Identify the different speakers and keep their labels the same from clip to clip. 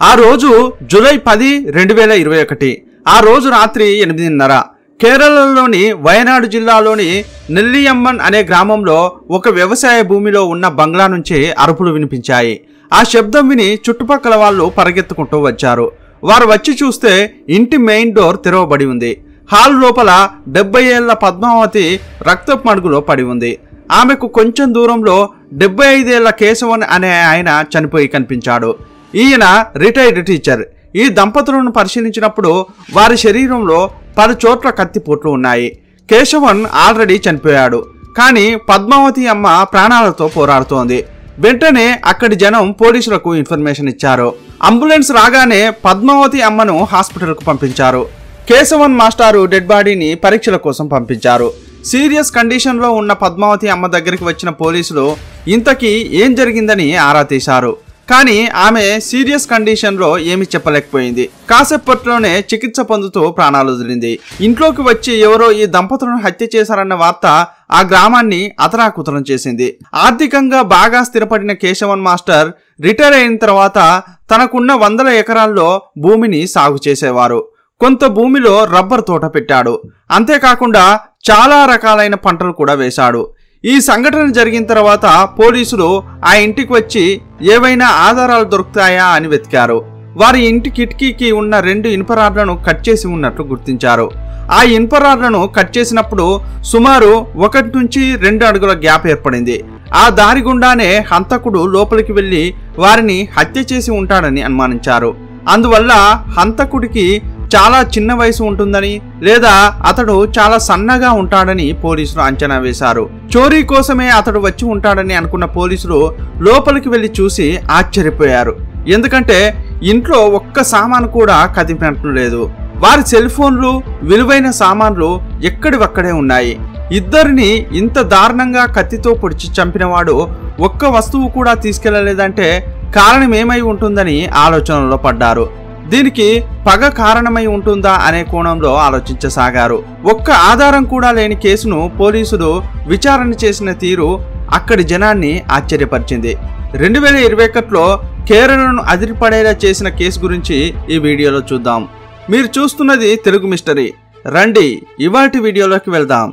Speaker 1: ఆ రోజు జూలై పది రెండు వేల ఇరవై ఒకటి ఆ రోజు రాత్రి ఎనిమిదిన్నర కేరళలోని వయనాడు జిల్లాలోని నెల్లియమ్మన్ అనే గ్రామంలో ఒక వ్యవసాయ భూమిలో ఉన్న బంగ్లా నుంచి అరుపులు వినిపించాయి ఆ శబ్దం విని చుట్టుపక్కల వాళ్ళు పరిగెత్తుకుంటూ వచ్చారు వారు వచ్చి చూస్తే ఇంటి మెయిన్ డోర్ తెరవబడి ఉంది హాల్ లోపల డెబ్బై ఏళ్ల పద్మావతి రక్తపు మడుగులో పడి ఉంది ఆమెకు కొంచెం దూరంలో డెబ్బై ఐదేళ్ల కేశవన్ అనే ఆయన చనిపోయి కనిపించాడు ఈయన రిటైర్డ్ టీచర్ ఈ దంపతులను పరిశీలించినప్పుడు వారి శరీరంలో పలు చోట్ల కత్తిపోట్లు ఉన్నాయి కేశవన్ ఆల్రెడీ చనిపోయాడు కానీ పద్మావతి అమ్మ ప్రాణాలతో పోరాడుతోంది వెంటనే అక్కడి జనం పోలీసులకు ఇన్ఫర్మేషన్ ఇచ్చారు అంబులెన్స్ రాగానే పద్మావతి అమ్మను హాస్పిటల్కు పంపించారు కేశవన్ మాస్టారు డెడ్ బాడీని పరీక్షల కోసం పంపించారు సీరియస్ కండిషన్లో ఉన్న పద్మావతి అమ్మ దగ్గరికి వచ్చిన పోలీసులు ఇంతకీ ఏం జరిగిందని ఆరా తీశారు కానీ ఆమె సీరియస్ కండిషన్లో ఏమీ చెప్పలేకపోయింది కాసేపట్లోనే చికిత్స పొందుతూ ప్రాణాలు వదిలింది ఇంట్లోకి వచ్చి ఎవరో ఈ దంపతులను హత్య చేశారన్న వార్త ఆ గ్రామాన్ని అతరాకుతరం చేసింది ఆర్థికంగా బాగా స్థిరపడిన కేశవన్ మాస్టర్ రిటైర్ అయిన తర్వాత తనకున్న వందల ఎకరాల్లో భూమిని సాగు చేసేవారు కొంత భూమిలో రబ్బర్ తోట పెట్టాడు అంతేకాకుండా చాలా రకాలైన పంటలు కూడా వేశాడు ఈ సంఘటన జరిగిన తర్వాత పోలీసులు ఆ ఇంటికి వచ్చి ఏవైనా ఆధారాలు దొరుకుతాయా అని వెతికారు వారి ఇంటి కిటికీకి ఉన్న రెండు ఇనుపరాడ్లను కట్ చేసి ఉన్నట్లు గుర్తించారు ఆ ఇనుపరాడ్లను కట్ చేసినప్పుడు సుమారు ఒకటి నుంచి రెండు అడుగుల గ్యాప్ ఏర్పడింది ఆ దారి గుండానే హంతకుడు లోపలికి వెళ్లి వారిని హత్య చేసి ఉంటాడని అనుమానించారు అందువల్ల హంతకుడికి చాలా చిన్న వయసు ఉంటుందని లేదా అతడు చాలా సన్నగా ఉంటాడని పోలీసులు అంచనా వేశారు చోరీ కోసమే అతడు వచ్చి ఉంటాడని అనుకున్న పోలీసులు లోపలికి వెళ్లి చూసి ఆశ్చర్యపోయారు ఎందుకంటే ఇంట్లో ఒక్క సామాను కూడా కదిపినట్లు లేదు వారి సెల్ ఫోన్లు విలువైన సామాన్లు ఎక్కడివక్కడే ఉన్నాయి ఇద్దరిని ఇంత దారుణంగా కత్తితో పొడిచి చంపినవాడు ఒక్క వస్తువు కూడా తీసుకెళ్లలేదంటే కారణం ఏమై ఉంటుందని ఆలోచనలో పడ్డారు దీనికి పగ కారణమై ఉంటుందా అనే కోణంలో ఆలోచించసాగారు ఒక్క ఆధారం కూడా లేని కేసును పోలీసులు విచారణ చేసిన తీరు అక్కడి జనాన్ని ఆశ్చర్యపరిచింది రెండు వేల ఇరవై ఒకటిలో కేరళను అదిరిపడేలా చేసిన కేసు గురించి ఈ వీడియోలో చూద్దాం మీరు చూస్తున్నది తెలుగు మిస్టరీ రండి ఇవాటి వీడియోలోకి వెళ్దాం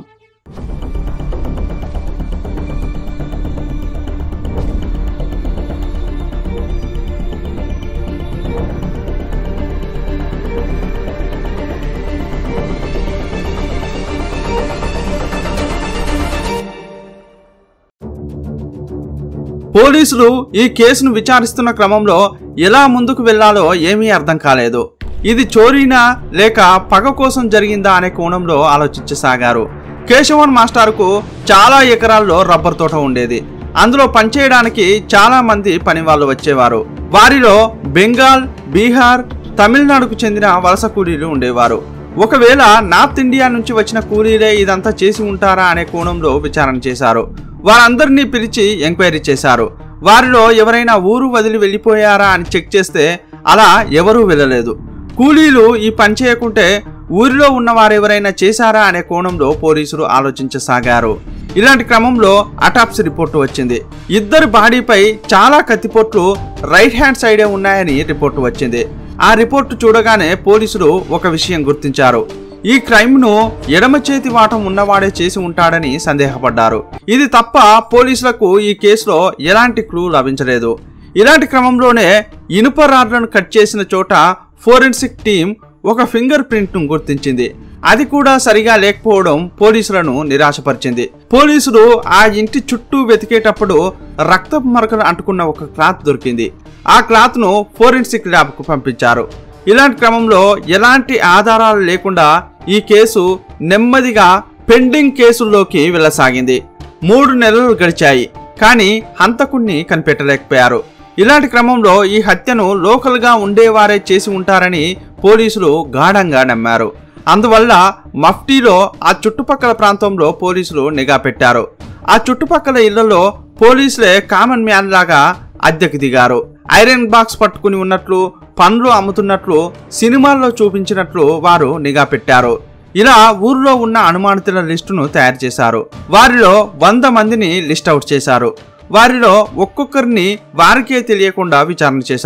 Speaker 1: పోలీసులు ఈ కేసును విచారిస్తున్న క్రమంలో ఎలా ముందుకు వెళ్లాలో ఏమీ అర్థం కాలేదు ఇది చోరీనా లేక పగ కోసం జరిగిందా అనే కోణంలో ఆలోచించసాగారు కేశవన్ మాస్టార్కు చాలా ఎకరాల్లో రబ్బర్ తోట ఉండేది అందులో పనిచేయడానికి చాలా మంది పని వాళ్ళు వచ్చేవారు వారిలో బెంగాల్ బీహార్ తమిళనాడుకు చెందిన వలస కూలీలు ఉండేవారు ఒకవేళ నార్త్ ఇండియా నుంచి వచ్చిన కూలీలే ఇదంతా చేసి ఉంటారా అనే కోణంలో విచారణ చేశారు వారందరినీ పిలిచి ఎంక్వైరీ చేశారు వారిలో ఎవరైనా ఊరు వదిలి వెళ్ళిపోయారా అని చెక్ చేస్తే అలా ఎవరూ వెళ్ళలేదు కూలీలు ఈ పని చేయకుంటే ఊరిలో ఉన్న వారెవరైనా చేశారా అనే కోణంలో పోలీసులు ఆలోచించసాగారు ఇలాంటి క్రమంలో అటాప్సీ రిపోర్టు వచ్చింది ఇద్దరి బాడీపై చాలా కత్తిపోట్లు రైట్ హ్యాండ్ సైడే ఉన్నాయని రిపోర్టు వచ్చింది ఆ రిపోర్టు చూడగానే పోలీసులు ఒక విషయం గుర్తించారు ఈ క్రైమ్ ను ఎడమ చేతి వాటం ఉన్నవాడే చేసి ఉంటాడని సందేహపడ్డారు ఇది తప్ప పోలీసులకు ఈ కేసులో ఎలాంటి క్లూ లభించలేదు ఇలాంటి క్రమంలోనే ఇనుప రాడ్లను కట్ చేసిన చోట ఫోరెన్సిక్ టీం ఒక ఫింగర్ ప్రింట్ ను గుర్తించింది అది కూడా సరిగా లేకపోవడం పోలీసులను నిరాశపరిచింది పోలీసులు ఆ ఇంటి చుట్టూ వెతికేటప్పుడు రక్తపు మరకలు అంటుకున్న ఒక క్లాత్ దొరికింది ఆ క్లాత్ ను ఫోరెన్సిక్ ల్యాబ్ కు పంపించారు ఇలాంటి క్రమంలో ఎలాంటి ఆధారాలు లేకుండా ఈ కేసు నెమ్మదిగా పెండింగ్ కేసుల్లోకి వెళ్ళసాగింది మూడు నెలలు గడిచాయి కానీ హంతకుణ్ణి కనిపెట్టలేకపోయారు ఇలాంటి క్రమంలో ఈ హత్యను లోకల్గా ఉండేవారే చేసి ఉంటారని పోలీసులు గాఢంగా నమ్మారు అందువల్ల మఫ్టీలో ఆ చుట్టుపక్కల ప్రాంతంలో పోలీసులు నిఘా పెట్టారు ఆ చుట్టుపక్కల ఇళ్లలో పోలీసులే కామన్ మ్యాన్ లాగా అద్దెకు దిగారు ఐరన్ బాక్స్ పట్టుకుని ఉన్నట్లు పండ్లు అమ్ముతున్నట్లు సినిమాల్లో చూపించినట్లు వారు నిఘా పెట్టారు ఇలా ఊర్లో ఉన్న అనుమానితుల లిస్టును తయారు చేశారు వారిలో వంద మందిని లిస్ట్ అవుట్ చేశారు వారిలో ఒక్కొక్కరిని వారికే తెలియకుండా విచారణ చేశారు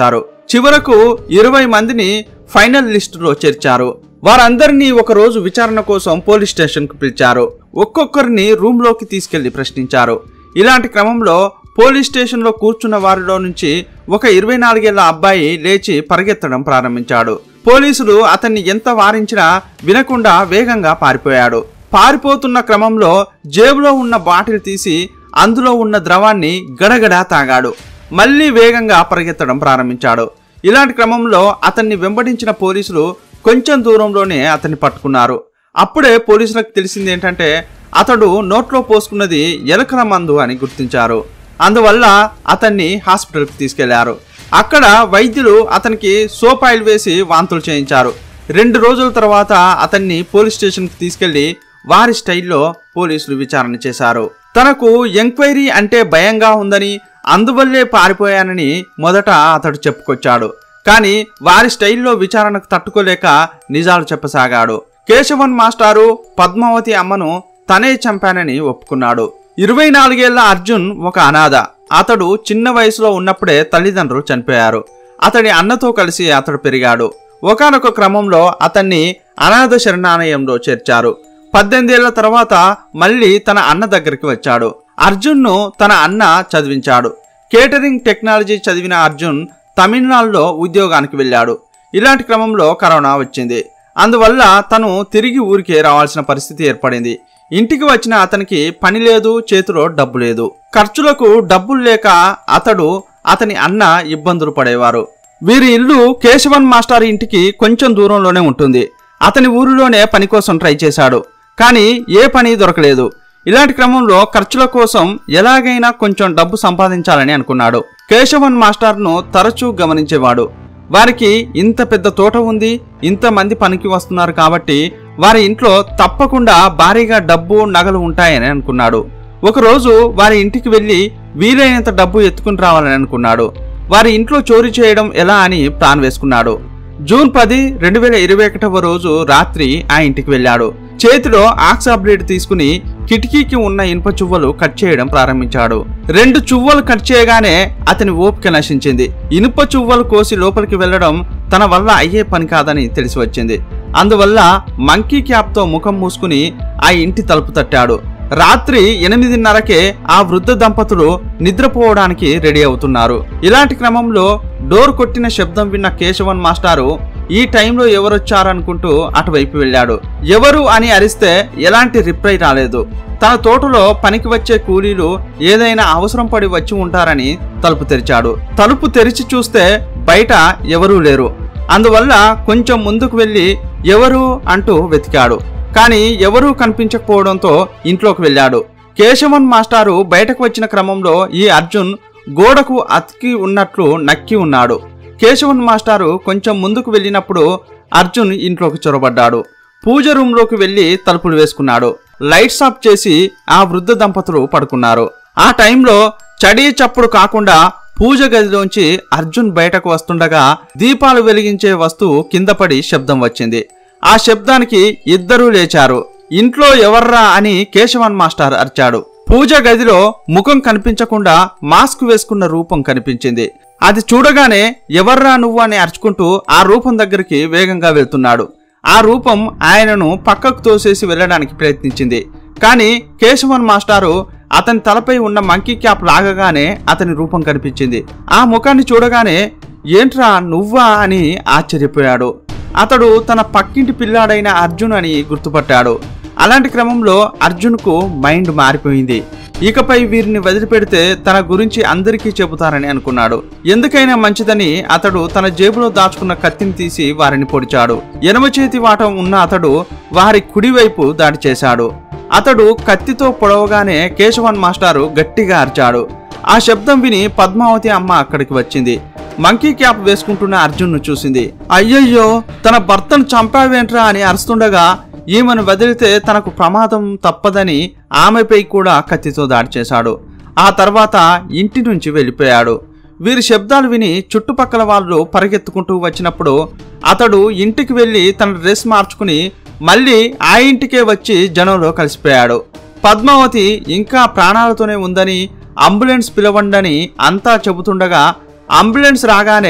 Speaker 1: చివరకు ఇరవై మందిని ఫైనల్ లిస్టులో చేర్చారు వారందరినీ ఒక రోజు విచారణ కోసం పోలీస్ స్టేషన్కు పిలిచారు ఒక్కొక్కరిని రూమ్లోకి తీసుకెళ్లి ప్రశ్నించారు ఇలాంటి క్రమంలో పోలీస్ స్టేషన్లో కూర్చున్న వారిలో నుంచి ఒక ఇరవై నాలుగేళ్ల అబ్బాయి లేచి పరిగెత్తడం ప్రారంభించాడు పోలీసులు అతన్ని ఎంత వారించినా వినకుండా వేగంగా పారిపోయాడు పారిపోతున్న క్రమంలో జేబులో ఉన్న బాటిల్ తీసి అందులో ఉన్న ద్రవాన్ని గడగడా తాగాడు మళ్ళీ వేగంగా పరిగెత్తడం ప్రారంభించాడు ఇలాంటి క్రమంలో అతన్ని వెంబడించిన పోలీసులు కొంచెం దూరంలోనే అతన్ని పట్టుకున్నారు అప్పుడే పోలీసులకు తెలిసింది ఏంటంటే అతడు నోట్లో పోసుకున్నది ఎలకల మందు అని గుర్తించారు అందువల్ల అతన్ని హాస్పిటల్కి తీసుకెళ్లారు అక్కడ వైద్యులు అతనికి సోప్ ఆయిల్ వేసి వాంతులు చేయించారు రెండు రోజుల తర్వాత అతన్ని పోలీస్ స్టేషన్కి తీసుకెళ్లి వారి స్టైల్లో పోలీసులు విచారణ చేశారు తనకు ఎంక్వైరీ అంటే భయంగా ఉందని అందువల్లే పారిపోయానని మొదట అతడు చెప్పుకొచ్చాడు కానీ వారి స్టైల్లో విచారణకు తట్టుకోలేక నిజాలు చెప్పసాగాడు కేశవన్ మాస్టారు పద్మావతి అమ్మను తనే చంపానని ఒప్పుకున్నాడు ఇరవై నాలుగేళ్ల అర్జున్ ఒక అనాథ అతడు చిన్న వయసులో ఉన్నప్పుడే తల్లిదండ్రులు చనిపోయారు అతడి అన్నతో కలిసి అతడు పెరిగాడు ఒకానొక క్రమంలో అతన్ని అనాథ శరణాలయంలో చేర్చారు పద్దెనిమిదేళ్ల తర్వాత మళ్ళీ తన అన్న దగ్గరికి వచ్చాడు అర్జున్ను తన అన్న చదివించాడు కేటరింగ్ టెక్నాలజీ చదివిన అర్జున్ తమిళనాడులో ఉద్యోగానికి వెళ్ళాడు ఇలాంటి క్రమంలో కరోనా వచ్చింది అందువల్ల తను తిరిగి ఊరికే రావాల్సిన పరిస్థితి ఏర్పడింది ఇంటికి వచ్చిన అతనికి పని లేదు చేతిలో డబ్బు లేదు ఖర్చులకు డబ్బులు లేక అతడు అతని అన్న ఇబ్బందులు పడేవారు వీరి ఇల్లు కేశవన్ మాస్టర్ ఇంటికి కొంచెం దూరంలోనే ఉంటుంది అతని ఊరిలోనే పని కోసం ట్రై చేశాడు కానీ ఏ పని దొరకలేదు ఇలాంటి క్రమంలో ఖర్చుల కోసం ఎలాగైనా కొంచెం డబ్బు సంపాదించాలని అనుకున్నాడు కేశవన్ మాస్టర్ను తరచూ గమనించేవాడు వారికి ఇంత పెద్ద తోట ఉంది ఇంతమంది పనికి వస్తున్నారు కాబట్టి వారి ఇంట్లో తప్పకుండా భారీగా డబ్బు నగలు ఉంటాయని అనుకున్నాడు ఒకరోజు వారి ఇంటికి వెళ్ళి వీలైనంత డబ్బు ఎత్తుకుని రావాలని అనుకున్నాడు వారి ఇంట్లో చోరీ చేయడం ఎలా అని ప్లాన్ వేసుకున్నాడు జూన్ పది రెండు వేల ఇరవై ఒకటవ రోజు రాత్రి ఆ ఇంటికి వెళ్ళాడు చేతిలో ఆక్సా బ్లేడ్ తీసుకుని కిటికీకి ఉన్న ఇనుప చువ్వలు కట్ చేయడం ప్రారంభించాడు రెండు చువ్వలు కట్ చేయగానే అతని ఓపిక నశించింది ఇనుప చువ్వలు కోసి లోపలికి వెళ్ళడం తన వల్ల అయ్యే పని కాదని తెలిసి వచ్చింది అందువల్ల మంకీ క్యాప్తో ముఖం మూసుకుని ఆ ఇంటి తలుపు తట్టాడు రాత్రి ఎనిమిదిన్నరకే ఆ వృద్ధ దంపతులు నిద్రపోవడానికి రెడీ అవుతున్నారు ఇలాంటి క్రమంలో డోర్ కొట్టిన శబ్దం విన్న కేశవన్ మాస్టారు ఈ టైంలో ఎవరొచ్చారనుకుంటూ అటువైపు వెళ్ళాడు ఎవరు అని అరిస్తే ఎలాంటి రిప్లై రాలేదు తన తోటలో పనికి వచ్చే కూలీలు ఏదైనా అవసరం పడి వచ్చి ఉంటారని తలుపు తెరిచాడు తలుపు తెరిచి చూస్తే బయట ఎవరూ లేరు అందువల్ల కొంచెం ముందుకు వెళ్ళి ఎవరు అంటూ వెతికాడు కానీ ఎవరూ కనిపించకపోవడంతో ఇంట్లోకి వెళ్ళాడు కేశవన్ మాస్టారు బయటకు వచ్చిన క్రమంలో ఈ అర్జున్ గోడకు అతికి ఉన్నట్లు నక్కి ఉన్నాడు కేశవన్ మాస్టారు కొంచెం ముందుకు వెళ్ళినప్పుడు అర్జున్ ఇంట్లోకి చొరబడ్డాడు పూజ రూమ్లోకి వెళ్ళి తలుపులు వేసుకున్నాడు లైట్స్ ఆఫ్ చేసి ఆ వృద్ధ దంపతులు పడుకున్నారు ఆ టైంలో చడి చప్పుడు కాకుండా పూజ గదిలోంచి అర్జున్ బయటకు వస్తుండగా దీపాలు వెలిగించే వస్తువు కింద పడి శబ్దం వచ్చింది ఆ శబ్దానికి ఇద్దరూ లేచారు ఇంట్లో ఎవర్రా అని కేశవన్ మాస్టర్ అరిచాడు పూజ గదిలో ముఖం కనిపించకుండా మాస్క్ వేసుకున్న రూపం కనిపించింది అది చూడగానే ఎవర్రా నువ్వు అని అరుచుకుంటూ ఆ రూపం దగ్గరికి వేగంగా వెళ్తున్నాడు ఆ రూపం ఆయనను పక్కకు తోసేసి వెళ్ళడానికి ప్రయత్నించింది కానీ కేశవన్ మాస్టారు అతని తలపై ఉన్న మంకీ క్యాప్ లాగగానే అతని రూపం కనిపించింది ఆ ముఖాన్ని చూడగానే ఏంట్రా నువ్వా అని ఆశ్చర్యపోయాడు అతడు తన పక్కింటి పిల్లాడైన అర్జున్ అని గుర్తుపట్టాడు అలాంటి క్రమంలో అర్జున్కు మైండ్ మారిపోయింది ఇకపై వీరిని వదిలిపెడితే తన గురించి అందరికీ చెబుతారని అనుకున్నాడు ఎందుకైనా మంచిదని అతడు తన జేబులో దాచుకున్న కత్తిని తీసి వారిని పొడిచాడు ఎనమ చేతి వాటం ఉన్న అతడు వారి కుడివైపు దాడి చేశాడు అతడు కత్తితో పొడవగానే కేశవన్ మాస్టారు గట్టిగా అరిచాడు ఆ శబ్దం విని పద్మావతి అమ్మ అక్కడికి వచ్చింది మంకీ క్యాప్ వేసుకుంటున్న అర్జున్ను చూసింది అయ్యయ్యో తన భర్తను చంపావేంట్రా అని అరుస్తుండగా ఈమెను వదిలితే తనకు ప్రమాదం తప్పదని ఆమెపై కూడా కత్తితో దాడి చేశాడు ఆ తర్వాత ఇంటి నుంచి వెళ్ళిపోయాడు వీరి శబ్దాలు విని చుట్టుపక్కల వాళ్ళు పరిగెత్తుకుంటూ వచ్చినప్పుడు అతడు ఇంటికి వెళ్ళి తన డ్రెస్ మార్చుకుని మళ్ళీ ఆ ఇంటికే వచ్చి జనంలో కలిసిపోయాడు పద్మావతి ఇంకా ప్రాణాలతోనే ఉందని అంబులెన్స్ పిలవండని అంతా చెబుతుండగా అంబులెన్స్ రాగానే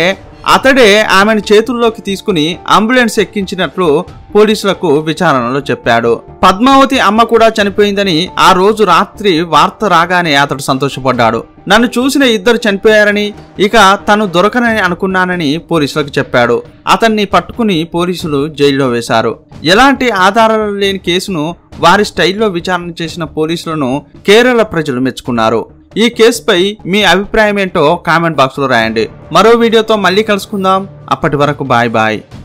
Speaker 1: అతడే ఆమెను చేతుల్లోకి తీసుకుని అంబులెన్స్ ఎక్కించినట్లు పోలీసులకు విచారణలో చెప్పాడు పద్మావతి అమ్మ కూడా చనిపోయిందని ఆ రోజు రాత్రి వార్త రాగానే అతడు సంతోషపడ్డాడు నన్ను చూసిన ఇద్దరు చనిపోయారని ఇక తను దొరకనని అనుకున్నానని పోలీసులకు చెప్పాడు అతన్ని పట్టుకుని పోలీసులు జైల్లో వేశారు ఎలాంటి ఆధారాలు లేని కేసును వారి స్టైల్లో విచారణ చేసిన పోలీసులను కేరళ ప్రజలు మెచ్చుకున్నారు ఈ కేసుపై మీ అభిప్రాయం ఏంటో కామెంట్ బాక్స్లో రాయండి మరో వీడియోతో మళ్ళీ కలుసుకుందాం అప్పటి వరకు బాయ్ బాయ్